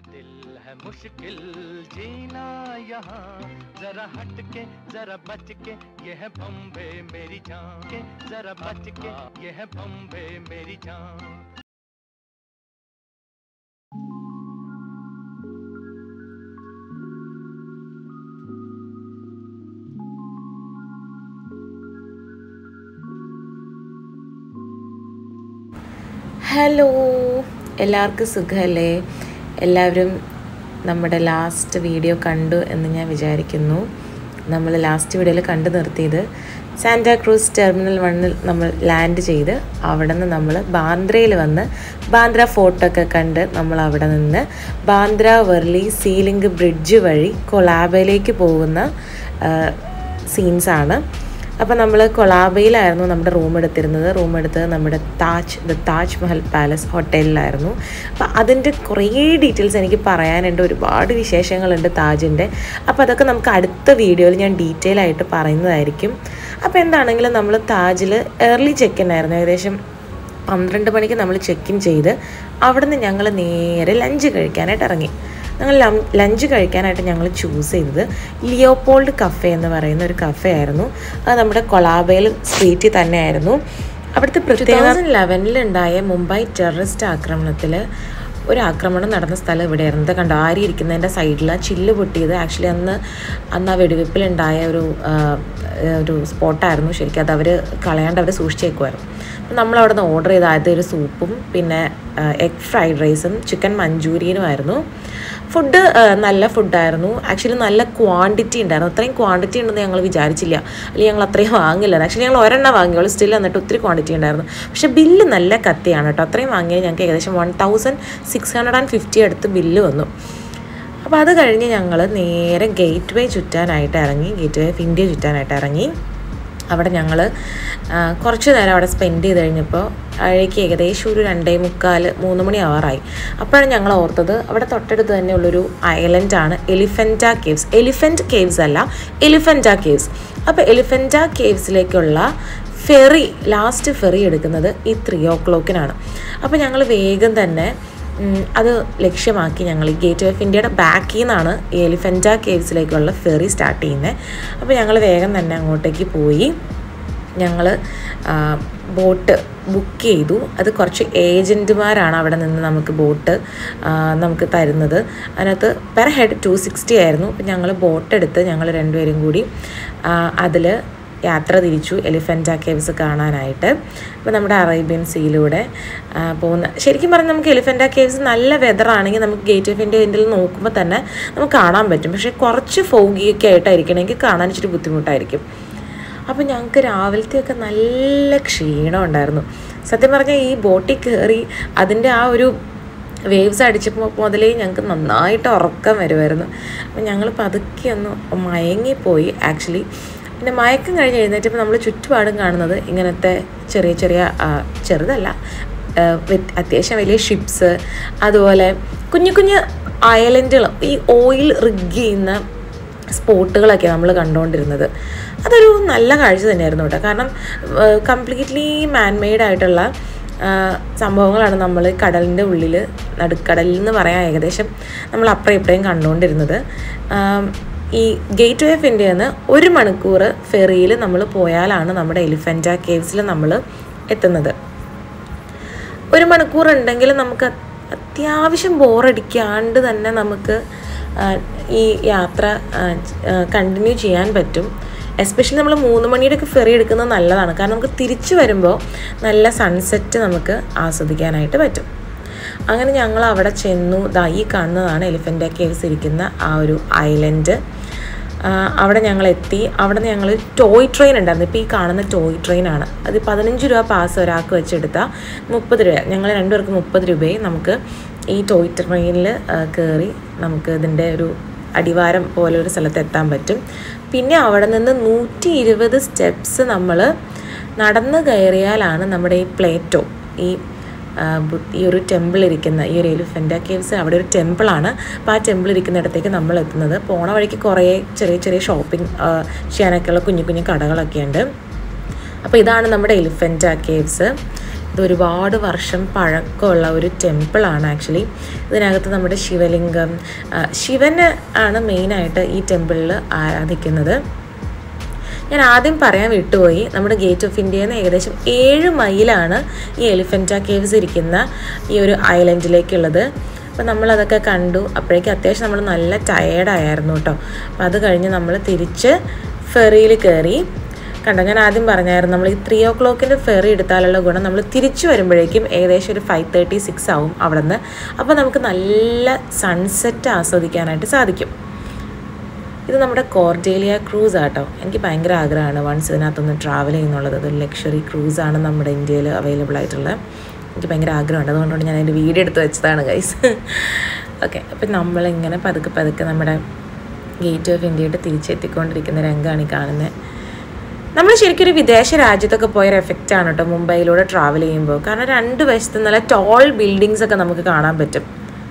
दिल है मुश्किल जीना यहाँ जरा हट के जरा बच के ये है बम्बे मेरी जान के जरा बच के ये है बम्बे मेरी जान ഹലോ എല്ലാവർക്കും സുഖമല്ലേ എല്ലാവരും നമ്മുടെ ലാസ്റ്റ് വീഡിയോ കണ്ടു എന്ന് ഞാൻ വിചാരിക്കുന്നു നമ്മൾ ലാസ്റ്റ് വീഡിയോയിൽ കണ്ടു നിർത്തിയത് സാന്റാക്രൂസ് ടെർമിനൽ വണ്ണിൽ നമ്മൾ ലാൻഡ് ചെയ്ത് അവിടെ നിന്ന് നമ്മൾ ബാന്ദ്രയിൽ വന്ന് ബാന്ദ്ര ഫോർട്ടൊക്കെ കണ്ട് നമ്മൾ അവിടെ നിന്ന് ബാന്ദ്ര വെർലി സീലിംഗ് ബ്രിഡ്ജ് വഴി കൊളാബയിലേക്ക് പോകുന്ന സീൻസാണ് അപ്പോൾ നമ്മൾ കൊളാബയിലായിരുന്നു നമ്മുടെ റൂം എടുത്തിരുന്നത് റൂം എടുത്തത് നമ്മുടെ താജ് ദ താജ് മഹൽ പാലസ് ഹോട്ടലിലായിരുന്നു അപ്പോൾ അതിൻ്റെ കുറേ ഡീറ്റെയിൽസ് എനിക്ക് പറയാനുണ്ട് ഒരുപാട് വിശേഷങ്ങളുണ്ട് താജിൻ്റെ അപ്പോൾ അതൊക്കെ നമുക്ക് അടുത്ത വീഡിയോയിൽ ഞാൻ ഡീറ്റെയിൽ ആയിട്ട് പറയുന്നതായിരിക്കും അപ്പോൾ എന്താണെങ്കിലും നമ്മൾ താജിൽ ഏർലി ചെക്ക് ആയിരുന്നു ഏകദേശം പന്ത്രണ്ട് മണിക്ക് നമ്മൾ ചെക്ക് ഇൻ ചെയ്ത് അവിടുന്ന് ഞങ്ങൾ നേരെ ലഞ്ച് കഴിക്കാനായിട്ട് ഇറങ്ങി ഞങ്ങൾ ലഞ്ച് കഴിക്കാനായിട്ട് ഞങ്ങൾ ചൂസ് ചെയ്തത് ലിയോപോൾഡ് കഫേ എന്ന് പറയുന്ന ഒരു കഫേ ആയിരുന്നു അത് നമ്മുടെ കൊളാബയിൽ സ്ട്രീറ്റിൽ തന്നെയായിരുന്നു അവിടുത്തെ പ്രത്യേക ലെവനിലുണ്ടായ മുംബൈ ടെററിസ്റ്റ് ആക്രമണത്തിൽ ഒരു ആക്രമണം നടന്ന സ്ഥലം ഇവിടെയായിരുന്നു ഇത് കണ്ടോ ആരി ഇരിക്കുന്നതിൻ്റെ സൈഡിൽ ചില്ല് പൊട്ടിയത് ആക്ച്വലി അന്ന് അന്ന് ആ വെടിവെപ്പിലുണ്ടായ ഒരു ഒരു സ്പോട്ടായിരുന്നു ശരിക്കും അത് അവർ കളയാണ്ട് അവർ സൂക്ഷിച്ചേക്കുമായിരുന്നു അപ്പം നമ്മൾ അവിടെ നിന്ന് ഓർഡർ ചെയ്ത ആദ്യം ഒരു സൂപ്പും പിന്നെ എഗ് ഫ്രൈഡ് റൈസും ചിക്കൻ മഞ്ചൂരിയനും ആയിരുന്നു ഫുഡ് നല്ല ഫുഡായിരുന്നു ആക്ച്വലി നല്ല ക്വാണ്ടിറ്റി ഉണ്ടായിരുന്നു അത്രയും ക്വാണ്ടിറ്റി ഉണ്ടെന്ന് ഞങ്ങൾ വിചാരിച്ചില്ല അല്ലെങ്കിൽ ഞങ്ങൾ അത്രയും വാങ്ങില്ല ആക്ച്വലി ഞങ്ങൾ ഒരെണ്ണം വാങ്ങിയുള്ളൂ സ്റ്റിൽ എന്നിട്ട് ഒത്തിരി ക്വാണ്ടിറ്റി ഉണ്ടായിരുന്നു പക്ഷേ ബില്ല് നല്ല കത്തിയാണ് കേട്ടോ അത്രയും വാങ്ങിയത് ഞങ്ങൾക്ക് ഏകദേശം one thousand six hundred and fifty അടുത്ത് ബില്ല് വന്നു അപ്പോൾ അത് കഴിഞ്ഞ് ഞങ്ങൾ നേരെ ഗേറ്റ് വേ ചുറ്റാനായിട്ട് ഇറങ്ങി ഗേറ്റ് വേ ഓഫ് ഇന്ത്യ ചുറ്റാനായിട്ട് ഇറങ്ങി അവിടെ ഞങ്ങൾ കുറച്ച് നേരം അവിടെ സ്പെൻഡ് ചെയ്ത് കഴിഞ്ഞപ്പോൾ അഴയ്ക്ക് ഏകദേശം ഒരു രണ്ടേ മുക്കാൽ മൂന്ന് മണി ആവാറായി അപ്പോഴാണ് ഞങ്ങൾ ഓർത്തത് അവിടെ തൊട്ടടുത്ത് തന്നെ ഉള്ളൊരു ഐലൻഡാണ് എലിഫൻറ്റ കേവ്സ് എലിഫൻറ്റ് കേവ്സ് അല്ല എലിഫൻറ്റ കേവ്സ് അപ്പോൾ എലിഫൻറ്റ കേവ്സിലേക്കുള്ള ഫെറി ലാസ്റ്റ് ഫെറി എടുക്കുന്നത് ഈ ത്രീ ഓ ക്ലോക്കിനാണ് അപ്പോൾ ഞങ്ങൾ വേഗം തന്നെ അത് ലക്ഷ്യമാക്കി ഞങ്ങൾ ഈ ഗേറ്റ് ഓഫ് ഇന്ത്യയുടെ ബാക്കിൽ നിന്നാണ് ഈ എലിഫൻറ്റ കേവ്സിലേക്കുള്ള ഫെറി സ്റ്റാർട്ട് ചെയ്യുന്നത് അപ്പോൾ ഞങ്ങൾ വേഗം തന്നെ അങ്ങോട്ടേക്ക് പോയി ഞങ്ങൾ ബോട്ട് ബുക്ക് ചെയ്തു അത് കുറച്ച് ഏജൻറ്റുമാരാണ് അവിടെ നിന്ന് നമുക്ക് ബോട്ട് നമുക്ക് തരുന്നത് അതിനകത്ത് പെർ ഹെഡ് ടു സിക്സ്റ്റി ആയിരുന്നു അപ്പം ഞങ്ങൾ ബോട്ട് എടുത്ത് ഞങ്ങൾ രണ്ടുപേരും കൂടി അതിൽ യാത്ര തിരിച്ചു എലിഫൻറ്റ കേവ്സ് കാണാനായിട്ട് അപ്പോൾ നമ്മുടെ അറേബ്യൻ സീയിലൂടെ പോകുന്ന ശരിക്കും പറഞ്ഞാൽ നമുക്ക് എലിഫൻറ്റ കേവ്സ് നല്ല വെതറാണെങ്കിൽ നമുക്ക് ഗേറ്റ് ഓഫ് ഇന്ത്യ ഇന്ത്യയിൽ നോക്കുമ്പോൾ തന്നെ നമുക്ക് കാണാൻ പറ്റും പക്ഷേ കുറച്ച് ഫോഗിയൊക്കെ ആയിട്ടായിരിക്കണമെങ്കിൽ കാണാൻ ഇച്ചിരി ബുദ്ധിമുട്ടായിരിക്കും അപ്പോൾ ഞങ്ങൾക്ക് രാവിലത്തെയൊക്കെ നല്ല ക്ഷീണം ഉണ്ടായിരുന്നു സത്യം പറഞ്ഞാൽ ഈ ബോട്ടിൽ കയറി അതിൻ്റെ ആ ഒരു വേവ്സ് അടിച്ചപ്പോൾ മുതലേ ഞങ്ങൾക്ക് നന്നായിട്ട് ഉറക്കം വരുമായിരുന്നു അപ്പോൾ ഞങ്ങൾ പതുക്കെ ഒന്ന് മയങ്ങിപ്പോയി ആക്ച്വലി പിന്നെ മയക്കം കഴിഞ്ഞ് എഴുന്നേറ്റപ്പോൾ നമ്മൾ ചുറ്റുപാടും കാണുന്നത് ഇങ്ങനത്തെ ചെറിയ ചെറിയ ചെറുതല്ല അത്യാവശ്യം വലിയ ഷിപ്സ് അതുപോലെ കുഞ്ഞു കുഞ്ഞു ഐലൻഡുകൾ ഈ ഓയിൽ റിഗ് ചെയ്യുന്ന സ്പോട്ടുകളൊക്കെ നമ്മൾ കണ്ടുകൊണ്ടിരുന്നത് അതൊരു നല്ല കാഴ്ച തന്നെയായിരുന്നു കേട്ടോ കാരണം കംപ്ലീറ്റ്ലി മാൻമെയ്ഡ് ആയിട്ടുള്ള സംഭവങ്ങളാണ് നമ്മൾ കടലിൻ്റെ ഉള്ളിൽ നടുക്കടലിൽ എന്ന് പറയാൻ ഏകദേശം നമ്മൾ അപ്പുറം ഇപ്പുറയും കണ്ടുകൊണ്ടിരുന്നത് ഈ ഗേറ്റ് വേ ഓഫ് ഇന്ത്യയിൽ നിന്ന് ഒരു മണിക്കൂർ ഫെറിയിൽ നമ്മൾ പോയാലാണ് നമ്മുടെ എലിഫൻറ്റ കേവ്സിൽ നമ്മൾ എത്തുന്നത് ഒരു മണിക്കൂർ ഉണ്ടെങ്കിൽ നമുക്ക് അത്യാവശ്യം ബോറടിക്കാണ്ട് തന്നെ നമുക്ക് ഈ യാത്ര കണ്ടിന്യൂ ചെയ്യാൻ പറ്റും എസ്പെഷ്യലി നമ്മൾ മൂന്ന് മണിയുടെയൊക്കെ ഫെറി എടുക്കുന്നത് നല്ലതാണ് കാരണം നമുക്ക് തിരിച്ചു വരുമ്പോൾ നല്ല സൺസെറ്റ് നമുക്ക് ആസ്വദിക്കാനായിട്ട് പറ്റും അങ്ങനെ ഞങ്ങൾ അവിടെ ചെന്നു ദാ ഈ കാണുന്നതാണ് എലിഫൻ്റ് കേവ്സ് ഇരിക്കുന്ന ആ ഒരു ഐലൻഡ് അവിടെ ഞങ്ങൾ എത്തി അവിടെ നിന്ന് ഞങ്ങൾ ടോയ് ട്രെയിൻ ഉണ്ടായിരുന്നു ഇപ്പോൾ ഈ കാണുന്ന ടോയ് ട്രെയിനാണ് അത് പതിനഞ്ച് രൂപ പാസ് ഒരാൾക്ക് വെച്ചെടുത്താൽ മുപ്പത് രൂപ ഞങ്ങൾ രണ്ടുപേർക്ക് മുപ്പത് രൂപയും നമുക്ക് ഈ ടോയ് ട്രെയിനിൽ കയറി നമുക്ക് ഇതിൻ്റെ ഒരു അടിവാരം പോലെ ഒരു സ്ഥലത്ത് എത്താൻ പറ്റും പിന്നെ അവിടെ നിന്ന് നൂറ്റി ഇരുപത് സ്റ്റെപ്സ് നമ്മൾ നടന്നു കയറിയാലാണ് നമ്മുടെ ഈ പ്ലേറ്റോ ഈ ഈ ഒരു ടെമ്പിൾ ഇരിക്കുന്ന ഈ ഒരു എലിഫൻ്റ കേവ്സ് അവിടെ ഒരു ടെമ്പിളാണ് അപ്പോൾ ആ ടെമ്പിൾ ഇരിക്കുന്നിടത്തേക്ക് നമ്മൾ എത്തുന്നത് പോണ വഴിക്ക് കുറേ ചെറിയ ചെറിയ ഷോപ്പിംഗ് ചെയ്യാനൊക്കെയുള്ള കുഞ്ഞു കുഞ്ഞു കടകളൊക്കെ ഉണ്ട് അപ്പോൾ ഇതാണ് നമ്മുടെ എലിഫൻ്റ കേവ്സ് ഇത് ഒരുപാട് വർഷം പഴക്കമുള്ള ഒരു ടെമ്പിളാണ് ആക്ച്വലി ഇതിനകത്ത് നമ്മുടെ ശിവലിംഗം ആ, ശിവന് ആണ് മെയിനായിട്ട് ഈ ടെമ്പിളിൽ ആരാധിക്കുന്നത് ഞാൻ ആദ്യം പറയാൻ വിട്ടുപോയി നമ്മുടെ ഗേറ്റ് ഓഫ് ഇന്ത്യയിൽ നിന്ന് ഏകദേശം ഏഴ് മൈലാണ് ഈ എലിഫൻറ്റ കേവ്സ് ഇരിക്കുന്ന ഈ ഒരു ഐലൻഡിലേക്കുള്ളത് അപ്പോൾ നമ്മളതൊക്കെ കണ്ടു അപ്പോഴേക്കും അത്യാവശ്യം നമ്മൾ നല്ല ടയേർഡായിരുന്നു കേട്ടോ അപ്പോൾ അത് കഴിഞ്ഞ് നമ്മൾ തിരിച്ച് ഫെറിയിൽ കയറി കണ്ടോ ഞാൻ ആദ്യം പറഞ്ഞായിരുന്നു നമ്മൾ ഈ ത്രീ ഓ ക്ലോക്കിൻ്റെ ഫെറി എടുത്താലുള്ള ഗുണം നമ്മൾ തിരിച്ചു വരുമ്പോഴേക്കും ഏകദേശം ഒരു ഫൈവ് തേർട്ടി സിക്സ് ആവും അവിടെ നിന്ന് അപ്പോൾ നമുക്ക് നല്ല സൺസെറ്റ് ആസ്വദിക്കാനായിട്ട് സാധിക്കും ഇത് നമ്മുടെ കോർഡേലിയ ക്രൂസ് ആട്ടോ എനിക്ക് ഭയങ്കര ആഗ്രഹമാണ് വൺസ് ഇതിനകത്തൊന്ന് ട്രാവൽ ചെയ്യുന്നുള്ളത് അതൊരു ലക്ഷറി ക്രൂസാണ് നമ്മുടെ ഇന്ത്യയിൽ അവൈലബിൾ ആയിട്ടുള്ളത് എനിക്ക് ഭയങ്കര ആഗ്രഹമുണ്ട് അതുകൊണ്ടാണ് ഞാൻ അതിൻ്റെ വീഡിയോ എടുത്ത് വെച്ചതാണ് ഗൈസ് ഓക്കെ അപ്പം നമ്മളിങ്ങനെ പതുക്കെ പതുക്കെ നമ്മുടെ ഗേറ്റ് ഓഫ് ഇന്ത്യയുടെ തിരിച്ചെത്തിക്കൊണ്ടിരിക്കുന്ന രംഗമാണ് ഈ കാണുന്നത് നമ്മൾ ശരിക്കും ഒരു വിദേശ രാജ്യത്തൊക്കെ പോയൊരു എഫക്റ്റ് ആണ് കേട്ടോ മുംബൈയിലൂടെ ട്രാവൽ ചെയ്യുമ്പോൾ കാരണം രണ്ട് വശത്ത് നല്ല ടോൾ ബിൽഡിങ്സ് ഒക്കെ നമുക്ക് കാണാൻ പറ്റും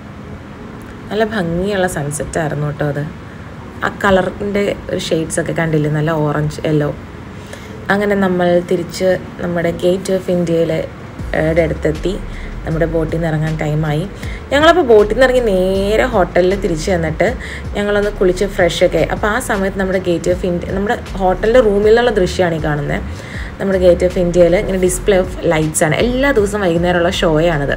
നല്ല ഭംഗിയുള്ള സൺസെറ്റ് ആയിരുന്നു കേട്ടോ അത് ആ കളറിൻ്റെ ഒരു ഷെയ്ഡ്സ് ഒക്കെ കണ്ടില്ലേ നല്ല ഓറഞ്ച് യെല്ലോ അങ്ങനെ നമ്മൾ തിരിച്ച് നമ്മുടെ ഗേറ്റ് ഓഫ് ഇന്ത്യയിലെ ഏടെ അടുത്തെത്തി നമ്മുടെ ബോട്ടിൽ നിന്ന് ഇറങ്ങാൻ ടൈമായി ഞങ്ങളപ്പോൾ ബോട്ടിൽ നിന്ന് ഇറങ്ങി നേരെ ഹോട്ടലിൽ തിരിച്ച് ചെന്നിട്ട് ഞങ്ങളൊന്ന് കുളിച്ച് ഫ്രഷ് ഒക്കെ അപ്പോൾ ആ സമയത്ത് നമ്മുടെ ഗേറ്റ് ഓഫ് ഇന്ത്യ നമ്മുടെ ഹോട്ടലിൻ്റെ റൂമിൽ നിന്നുള്ള ദൃശ്യമാണ് ഈ കാണുന്നത് നമ്മുടെ ഗേറ്റ് ഓഫ് ഇന്ത്യയിൽ ഇങ്ങനെ ഡിസ്പ്ലേ ഓഫ് ലൈറ്റ്സ് ആണ് എല്ലാ ദിവസവും വൈകുന്നേരമുള്ള ഷോയാണിത്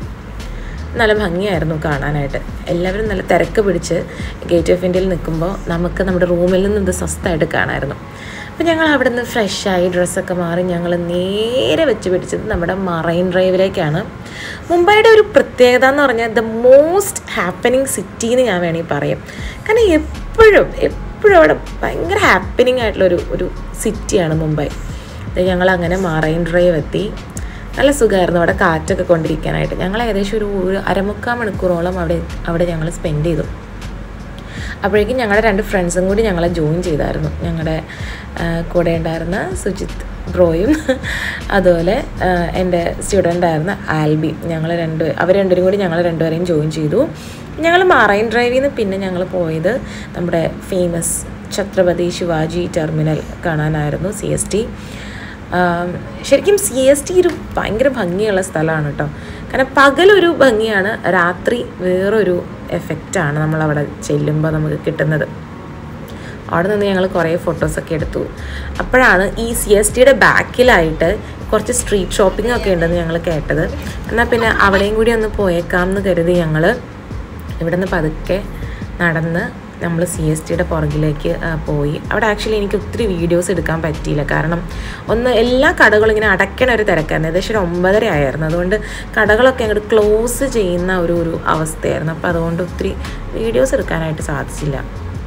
നല്ല ഭംഗിയായിരുന്നു കാണാനായിട്ട് എല്ലാവരും നല്ല തിരക്ക് പിടിച്ച് ഗേറ്റ് ഓഫ് ഇന്ത്യയിൽ നിൽക്കുമ്പോൾ നമുക്ക് നമ്മുടെ റൂമിൽ നിന്ന് ഇത് സ്വസ്ഥമായിട്ട് കാണാമായിരുന്നു അപ്പോൾ ഞങ്ങൾ അവിടെ നിന്ന് ഫ്രഷായി ഡ്രസ്സൊക്കെ മാറി ഞങ്ങൾ നേരെ വെച്ച് പിടിച്ചത് നമ്മുടെ മറൈൻ ഡ്രൈവിലേക്കാണ് മുംബൈയുടെ ഒരു പ്രത്യേകത എന്ന് പറഞ്ഞാൽ ദ മോസ്റ്റ് ഹാപ്പനിങ് സിറ്റി എന്ന് ഞാൻ വേണമെങ്കിൽ പറയാം കാരണം എപ്പോഴും എപ്പോഴും അവിടെ ഭയങ്കര ഹാപ്പനിങ് ആയിട്ടുള്ളൊരു ഒരു സിറ്റിയാണ് മുംബൈ ഞങ്ങൾ അങ്ങനെ മറൈൻ ഡ്രൈവ് എത്തി നല്ല സുഖമായിരുന്നു അവിടെ കാറ്റൊക്കെ കൊണ്ടിരിക്കാനായിട്ട് ഞങ്ങൾ ഏകദേശം ഒരു ഒരു അരമുക്കാൽ മണിക്കൂറോളം അവിടെ അവിടെ ഞങ്ങൾ സ്പെൻഡ് ചെയ്തു അപ്പോഴേക്കും ഞങ്ങളുടെ രണ്ട് ഫ്രണ്ട്സും കൂടി ഞങ്ങളെ ജോയിൻ ചെയ്തായിരുന്നു ഞങ്ങളുടെ ആ, കൂടെ ഉണ്ടായിരുന്ന സുജിത്ത് ബ്രോയും അതുപോലെ ആ, എൻ്റെ സ്റ്റുഡൻ്റ് ആയിരുന്ന ആൽബി ഞങ്ങൾ രണ്ട് അവർ രണ്ടുപേരും കൂടി ഞങ്ങൾ രണ്ടുപേരെയും ജോയിൻ ചെയ്തു ഞങ്ങൾ മറൈൻ ഡ്രൈവിൽ നിന്ന് പിന്നെ ഞങ്ങൾ പോയത് നമ്മുടെ ഫേമസ് ഛത്രപതി ശിവാജി ടെർമിനൽ കാണാനായിരുന്നു സി എസ് ടി ആം, ശരിക്കും സി എസ് ടി ഒരു ഭയങ്കര ഭംഗിയുള്ള സ്ഥലമാണ് കേട്ടോ കാരണം പകലൊരു ഭംഗിയാണ് രാത്രി വേറൊരു എഫക്റ്റാണ് നമ്മളവിടെ ചെല്ലുമ്പോൾ നമുക്ക് കിട്ടുന്നത് അവിടെ നിന്ന് ഞങ്ങൾ കുറേ ഫോട്ടോസൊക്കെ എടുത്തു അപ്പോഴാണ് ഈ സി എസ് ടിയുടെ ബാക്കിലായിട്ട് കുറച്ച് സ്ട്രീറ്റ് ഷോപ്പിംഗ് ഒക്കെ ഉണ്ടെന്ന് ഞങ്ങൾ കേട്ടത് എന്നാൽ പിന്നെ അവിടെയും കൂടി ഒന്ന് പോയേക്കാം എന്ന് കരുതി ഞങ്ങൾ ഇവിടെ നിന്ന് പതുക്കെ നടന്ന് നമ്മൾ സി എസ് ടിയുടെ പുറകിലേക്ക് ആ, പോയി അവിടെ ആക്ച്വലി എനിക്ക് ഒത്തിരി വീഡിയോസ് എടുക്കാൻ പറ്റിയില്ല കാരണം ഒന്ന് എല്ലാ കടകളും ഇങ്ങനെ അടയ്ക്കണ ഒരു തിരക്കായിരുന്നു ഏകദേശം ഒരു ഒമ്പതര ആയിരുന്നു അതുകൊണ്ട് കടകളൊക്കെ അങ്ങോട്ട് ക്ലോസ് ചെയ്യുന്ന ഒരു ഒരു അവസ്ഥയായിരുന്നു അപ്പോൾ അതുകൊണ്ട് ഒത്തിരി വീഡിയോസ് എടുക്കാനായിട്ട് സാധിച്ചില്ല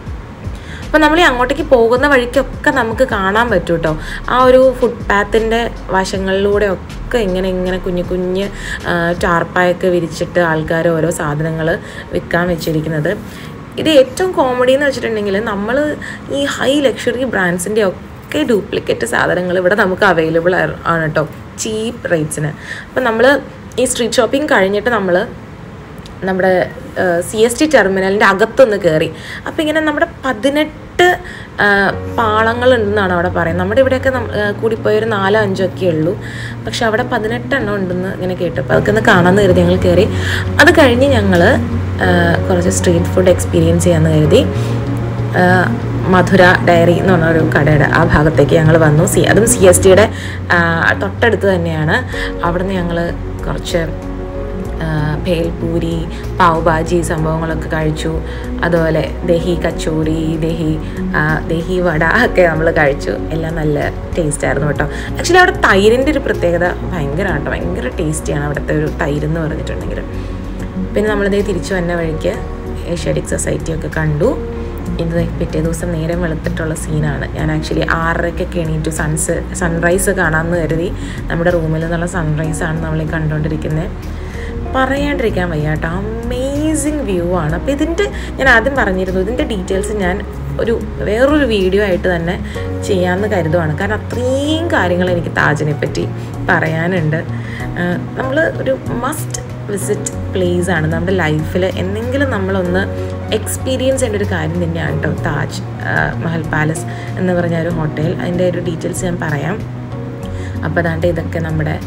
അപ്പോൾ നമ്മൾ ഈ അങ്ങോട്ടേക്ക് പോകുന്ന വഴിക്കൊക്കെ നമുക്ക് കാണാൻ പറ്റും കേട്ടോ ആ ഒരു ഫുട്പാത്തിൻ്റെ വശങ്ങളിലൂടെ ഒക്കെ ഇങ്ങനെ ഇങ്ങനെ കുഞ്ഞു കുഞ്ഞ് ആ, ടാർപ്പായൊക്കെ വിരിച്ചിട്ട് ആൾക്കാർ ഓരോ സാധനങ്ങൾ വിൽക്കാൻ വെച്ചിരിക്കുന്നത് ഇത് ഏറ്റവും കോമഡി എന്ന് വെച്ചിട്ടുണ്ടെങ്കിൽ നമ്മൾ ഈ ഹൈ ലക്ഷറി ബ്രാൻഡ്സിൻ്റെ ഒക്കെ ഡ്യൂപ്ലിക്കേറ്റ് സാധനങ്ങൾ ഇവിടെ നമുക്ക് അവൈലബിൾ ആണ് കേട്ടോ ചീപ്പ് റേറ്റ്സിന് അപ്പം നമ്മൾ ഈ സ്ട്രീറ്റ് ഷോപ്പിംഗ് കഴിഞ്ഞിട്ട് നമ്മൾ നമ്മുടെ സി എസ് ടി ടെർമിനലിൻ്റെ അകത്തൊന്ന് കയറി അപ്പോൾ ഇങ്ങനെ നമ്മുടെ പതിനെട്ട് പാളങ്ങളുണ്ടെന്നാണ് അവിടെ പറയുന്നത് നമ്മുടെ ഇവിടെയൊക്കെ നം- ആ, കൂടിപ്പോയ ഒരു നാലോ അഞ്ചോ ഒക്കെ ഉള്ളൂ പക്ഷെ അവിടെ പതിനെട്ടെണ്ണം ഉണ്ടെന്ന് ഇങ്ങനെ കേട്ടു അപ്പോൾ അതൊക്കെ ഒന്ന് കാണാമെന്ന് കരുതി ഞങ്ങൾ കയറി അത് കഴിഞ്ഞ് ഞങ്ങൾ കുറച്ച് സ്ട്രീറ്റ് ഫുഡ് എക്സ്പീരിയൻസ് ചെയ്യാമെന്ന് കരുതി ആ, മധുര ഡയറി എന്ന് പറഞ്ഞ ഒരു കടയുടെ ആ ഭാഗത്തേക്ക് ഞങ്ങൾ വന്നു സി അതും സി എസ് ടിയുടെ തൊട്ടടുത്ത് തന്നെയാണ് അവിടുന്ന് ഞങ്ങൾ കുറച്ച് ആ, ഭേൽപൂരി പാവ് ഭാജി സംഭവങ്ങളൊക്കെ കഴിച്ചു അതുപോലെ ദഹി കച്ചോറി ദഹി ആ, ദഹി വട ഒക്കെ നമ്മൾ കഴിച്ചു എല്ലാം നല്ല ടേസ്റ്റ് ആയിരുന്നു കേട്ടോ ആക്ച്വലി അവിടെ തൈരിൻ്റെ ഒരു പ്രത്യേകത ഭയങ്കരമാണ് കേട്ടോ ഭയങ്കര ടേസ്റ്റിയാണ് അവിടുത്തെ ഒരു തൈര് എന്ന് പറഞ്ഞിട്ടുണ്ടെങ്കിൽ പിന്നെ നമ്മളിതേ തിരിച്ചു വന്ന വഴിക്ക് ഏഷ്യാറ്റിക് സൊസൈറ്റി ഒക്കെ കണ്ടു ഇത് പിറ്റേ ദിവസം നേരം വെളുത്തിട്ടുള്ള സീനാണ് ഞാൻ ആക്ച്വലി ആറരയ്ക്കൊക്കെ എണീറ്റു സൺസ് സൺറൈസ് കാണാമെന്ന് കരുതി നമ്മുടെ റൂമിൽ നിന്നുള്ള സൺറൈസ് ആണ് നമ്മൾ ഈ കണ്ടുകൊണ്ടിരിക്കുന്നത് പറയാണ്ടിരിക്കാൻ വയ്യ കേട്ടോ അമേസിങ് വ്യൂ ആണ് അപ്പോൾ ഇതിൻ്റെ ഞാൻ ആദ്യം പറഞ്ഞിരുന്നു ഇതിൻ്റെ ഡീറ്റെയിൽസ് ഞാൻ ഒരു വേറൊരു വീഡിയോ ആയിട്ട് തന്നെ ചെയ്യാമെന്ന് കരുതുവാണ് കാരണം അത്രയും കാര്യങ്ങൾ എനിക്ക് താജിനെ പറ്റി പറയാനുണ്ട് നമ്മൾ ഒരു മസ്റ്റ് വിസിറ്റ് പ്ലേസ് ആണ് നമ്മുടെ ലൈഫിൽ എന്തെങ്കിലും നമ്മളൊന്ന് എക്സ്പീരിയൻസ് ചെയ്യേണ്ട ഒരു കാര്യം തന്നെയാണ് കേട്ടോ താജ് ആ, മഹൽ പാലസ് എന്ന് പറഞ്ഞ ഒരു ഹോട്ടൽ അതിൻ്റെ ഒരു ഡീറ്റെയിൽസ് ഞാൻ പറയാം അപ്പോൾ അതാണ്ട് ഇതൊക്കെ നമ്മുടെ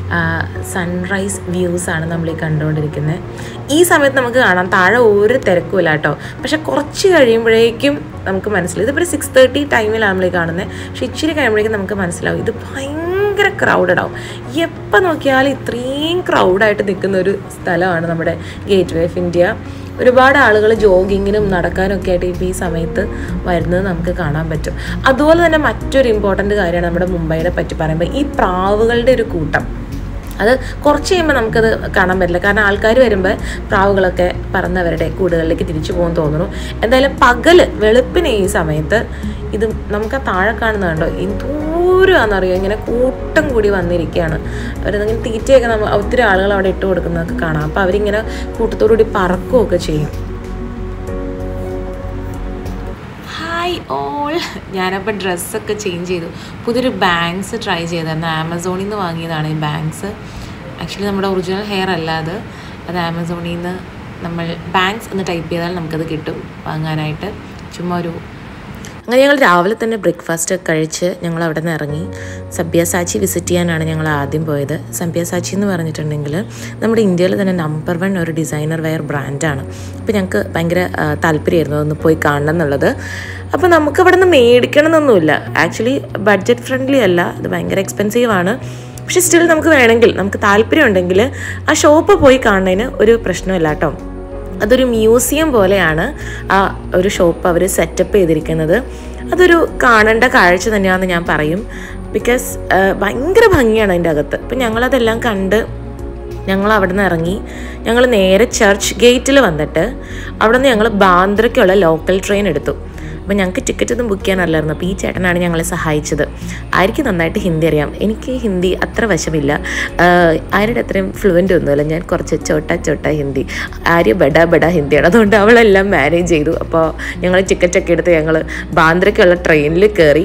സൺറൈസ് വ്യൂസ് ആണ് നമ്മൾ ഈ കണ്ടുകൊണ്ടിരിക്കുന്നത് ഈ സമയത്ത് നമുക്ക് കാണാം താഴെ ഒരു തിരക്കുമില്ല കേട്ടോ പക്ഷെ കുറച്ച് കഴിയുമ്പോഴേക്കും നമുക്ക് മനസ്സിലാവും ഇതിപ്പോൾ ഒരു സിക്സ് തേർട്ടി ടൈമിലാണ് നമ്മൾ ഈ കാണുന്നത് പക്ഷെ ഇച്ചിരി കഴിയുമ്പോഴേക്കും നമുക്ക് മനസ്സിലാവും ഇത് ഭയങ്കര ക്രൗഡഡ് ആവും എപ്പോൾ നോക്കിയാലും ഇത്രയും ക്രൗഡായിട്ട് നിൽക്കുന്ന ഒരു സ്ഥലമാണ് നമ്മുടെ ഗേറ്റ് വേ ഓഫ് ഇന്ത്യ ഒരുപാട് ആളുകൾ ജോഗിങ്ങിനും നടക്കാനും ഒക്കെ ആയിട്ട് ഇപ്പോൾ ഈ സമയത്ത് വരുന്നത് നമുക്ക് കാണാൻ പറ്റും അതുപോലെ തന്നെ മറ്റൊരു ഇമ്പോർട്ടൻ്റ് കാര്യമാണ് നമ്മുടെ മുംബൈയുടെ പറ്റി പറയുമ്പോൾ ഈ പ്രാവുകളുടെ ഒരു കൂട്ടം അത് കുറച്ച് കഴിയുമ്പോൾ നമുക്കത് കാണാൻ പറ്റില്ല കാരണം ആൾക്കാർ വരുമ്പോൾ പ്രാവുകളൊക്കെ പറന്നവരുടെ കൂടുകളിലേക്ക് തിരിച്ചു പോകുമെന്ന് തോന്നുന്നു എന്തായാലും പകല് വെളുപ്പിന് ഈ സമയത്ത് ഇത് നമുക്ക് ആ താഴെ കാണുന്നതുണ്ടോ എന്തോരമാണെന്നറിയോ ഇങ്ങനെ കൂട്ടം കൂടി വന്നിരിക്കുകയാണ് അവരിങ്ങനെ തീറ്റയൊക്കെ നമ്മൾ ഒത്തിരി ആളുകൾ അവിടെ ഇട്ട് കൊടുക്കുന്നതൊക്കെ കാണാം അപ്പോൾ അവരിങ്ങനെ കൂട്ടത്തോടുകൂടി പറക്കുകയൊക്കെ ചെയ്യും ഹായ് ഓൾ ഞാനപ്പോൾ ഡ്രസ്സൊക്കെ ചേഞ്ച് ചെയ്തു പുതിയൊരു ബാങ്ക്സ് ട്രൈ ചെയ്തായിരുന്നു ആമസോണിൽ നിന്ന് വാങ്ങിയതാണ് ഈ ബാങ്ക്സ് ആക്ച്വലി നമ്മുടെ ഒറിജിനൽ ഹെയർ അല്ല അത് അത് ആമസോണിൽ നിന്ന് നമ്മൾ ബാങ്ക്സ് എന്ന് ടൈപ്പ് ചെയ്താൽ നമുക്കത് കിട്ടും വാങ്ങാനായിട്ട് ചുമ്മാ ഒരു അങ്ങനെ ഞങ്ങൾ രാവിലെ തന്നെ ബ്രേക്ക്ഫാസ്റ്റ് ഒക്കെ കഴിച്ച് ഞങ്ങൾ അവിടെ നിന്ന് ഇറങ്ങി സബ്യാസാച്ചി വിസിറ്റ് ചെയ്യാനാണ് ഞങ്ങൾ ആദ്യം പോയത് സബ്യാസാച്ചി എന്ന് പറഞ്ഞിട്ടുണ്ടെങ്കിൽ നമ്മുടെ ഇന്ത്യയിൽ തന്നെ നമ്പർ വൺ ഒരു ഡിസൈനർ വെയർ ബ്രാൻഡാണ് അപ്പോൾ ഞങ്ങൾക്ക് ഭയങ്കര ആ, താല്പര്യമായിരുന്നു അതൊന്ന് പോയി കാണണം എന്നുള്ളത് അപ്പോൾ നമുക്ക് ഇവിടെ നിന്ന് മേടിക്കണം എന്നൊന്നുമില്ല ആക്ച്വലി ബഡ്ജറ്റ് ഫ്രണ്ട്ലി അല്ല ഇത് ഭയങ്കര എക്സ്പെൻസീവ് ആണ് പക്ഷെ സ്റ്റിൽ നമുക്ക് വേണമെങ്കിൽ നമുക്ക് താല്പര്യം ഉണ്ടെങ്കിൽ ആ ഷോപ്പ് പോയി കാണുന്നതിന് ഒരു പ്രശ്നമില്ല കേട്ടോ അതൊരു മ്യൂസിയം പോലെയാണ് ആ ഒരു ഷോപ്പ് അവർ സെറ്റപ്പ് ചെയ്തിരിക്കുന്നത് അതൊരു കാണേണ്ട കാഴ്ച തന്നെയാണെന്ന് ഞാൻ പറയും ബിക്കോസ് ഭയങ്കര ഭംഗിയാണ് അതിൻ്റെ അകത്ത് അപ്പം ഞങ്ങളതെല്ലാം കണ്ട് ഞങ്ങൾ അവിടെ നിന്ന് ഇറങ്ങി ഞങ്ങൾ നേരെ ചർച്ച് ഗേറ്റിൽ വന്നിട്ട് അവിടെ നിന്ന് ഞങ്ങൾ ബാന്ദ്രയ്ക്കുള്ള ലോക്കൽ ട്രെയിൻ എടുത്തു അപ്പോൾ ഞങ്ങൾക്ക് ടിക്കറ്റ് ഒന്നും ബുക്ക് ചെയ്യാനല്ലായിരുന്നു അപ്പോൾ ഈ ചേട്ടനാണ് ഞങ്ങളെ സഹായിച്ചത് ആർക്ക് നന്നായിട്ട് ഹിന്ദി അറിയാം എനിക്ക് ഹിന്ദി അത്ര വശമില്ല ആഹ് ആരുടെ അത്രയും ഫ്ലുവൻ്റ് ഒന്നുമില്ല ഞാൻ കുറച്ച് ചോട്ട ചോട്ട ഹിന്ദി ആര്യ ബഡ ബഡ ഹിന്ദിയാണ് അതുകൊണ്ട് അവളെല്ലാം മാനേജ് ചെയ്തു അപ്പോൾ ഞങ്ങൾ ടിക്കറ്റൊക്കെ എടുത്ത് ഞങ്ങൾ ബാന്ദ്രയ്ക്കുള്ള ട്രെയിനിൽ കയറി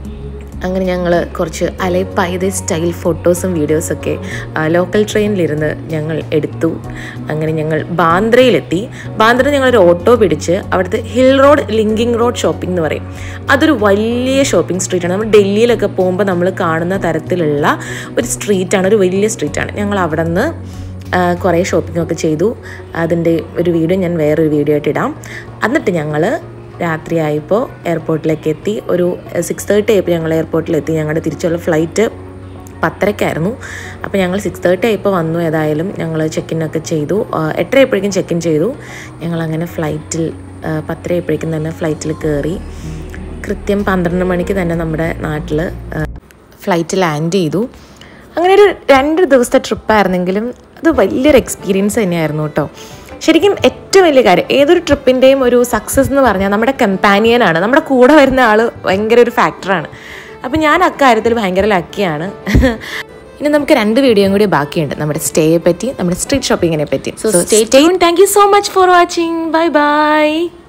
അങ്ങനെ ഞങ്ങൾ കുറച്ച് അലൈപ്പായതേ സ്റ്റൈൽ ഫോട്ടോസും വീഡിയോസൊക്കെ ലോക്കൽ ട്രെയിനിലിരുന്ന് ഞങ്ങൾ എടുത്തു അങ്ങനെ ഞങ്ങൾ ബാന്ദ്രയിലെത്തി ബാന്ദ്ര ഞങ്ങളൊരു ഓട്ടോ പിടിച്ച് അവിടുത്തെ hill road linking road shopping എന്ന് പറയും അതൊരു വലിയ ഷോപ്പിംഗ് സ്ട്രീറ്റാണ് നമ്മൾ ഡൽഹിയിലൊക്കെ പോകുമ്പോൾ നമ്മൾ കാണുന്ന തരത്തിലുള്ള ഒരു സ്ട്രീറ്റാണ് ഒരു വലിയ സ്ട്രീറ്റാണ് ഞങ്ങൾ അവിടെ നിന്ന് കുറേ ഷോപ്പിംഗ് ഒക്കെ ചെയ്തു അതിൻ്റെ ഒരു വീഡിയോ ഞാൻ വേറൊരു വീഡിയോ ആയിട്ട് ഇടാം എന്നിട്ട് ഞങ്ങൾ രാത്രിയായപ്പോൾ എയർപോർട്ടിലേക്ക് എത്തി ഒരു സിക്സ് തേർട്ടി ആയപ്പോൾ ഞങ്ങൾ എയർപോർട്ടിലെത്തി ഞങ്ങളുടെ തിരിച്ചുള്ള ഫ്ലൈറ്റ് പത്തരക്കായിരുന്നു അപ്പോൾ ഞങ്ങൾ സിക്സ് തേർട്ടി ആയപ്പോൾ വന്നു ഏതായാലും ഞങ്ങൾ ചെക്ക് ഒക്കെ ചെയ്തു ആ, എട്ടര ആയപ്പോഴേക്കും ചെക്ക് ഇൻ ചെയ്തു ഞങ്ങൾ അങ്ങനെ ഫ്ലൈറ്റിൽ ആ, പത്തര ആയപ്പോഴേക്കും തന്നെ ഫ്ലൈറ്റിൽ കയറി കൃത്യം പന്ത്രണ്ട് മണിക്ക് തന്നെ നമ്മുടെ നാട്ടിൽ ഫ്ലൈറ്റ് ലാൻഡ് ചെയ്തു അങ്ങനെ ഒരു രണ്ട് ദിവസത്തെ ട്രിപ്പായിരുന്നെങ്കിലും അത് വലിയൊരു എക്സ്പീരിയൻസ് തന്നെയായിരുന്നു കേട്ടോ ശരിക്കും ഏറ്റവും വലിയ കാര്യം ഏതൊരു ട്രിപ്പിൻ്റെയും ഒരു സക്സസ് എന്ന് പറഞ്ഞാൽ നമ്മുടെ കമ്പാനിയനാണ് നമ്മുടെ കൂടെ വരുന്ന ആൾ ഭയങ്കര ഒരു ഫാക്ടറാണ് അപ്പം ഞാൻ അക്കാര്യത്തിൽ ഭയങ്കര ലക്കിയാണ് ഇനി നമുക്ക് രണ്ട് വീഡിയോയും കൂടി ബാക്കിയുണ്ട് നമ്മുടെ സ്റ്റേയെ പറ്റി നമ്മുടെ സ്ട്രീറ്റ് ഷോപ്പിങ്ങിനെ പറ്റി so stay tune thank you so much for watching bye by